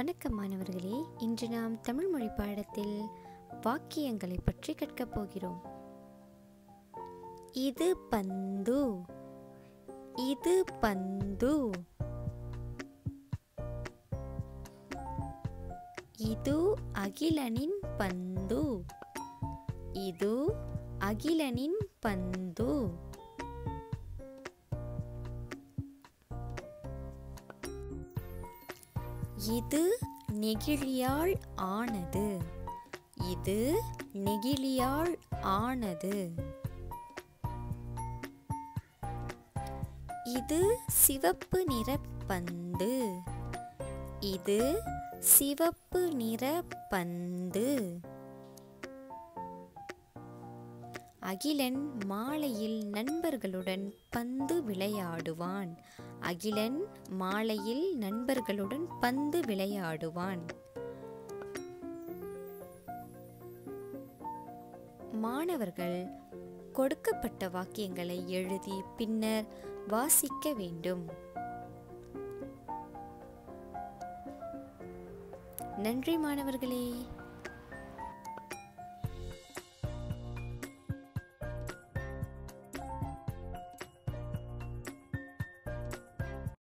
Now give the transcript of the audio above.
வணக்கம் மாணவர்களே இன்று நாம் தமிழ் மொழி பாடத்தில் வாக்கியங்களை பற்றி கற்கப் போகிறோம் இது பந்து இது பந்து இது அகிலனின் பந்து இது அகிலனின் பந்து இது நெகிழியால் ஆனது இது நெகிழியால் ஆனது இது சிவப்பு நிற பந்து இது சிவப்பு நிற பந்து அகிலன் மாலையில் நண்பர்களுடன் பந்து விளையாடுவான் அகிலன் மாலையில் நண்பர்களுடன் பந்து விளையாடுவான் மாணவர்கள் கொடுக்கப்பட்ட வாக்கியங்களை எழுதி பின்னர் வாசிக்க வேண்டும் நன்றி மாணவர்களே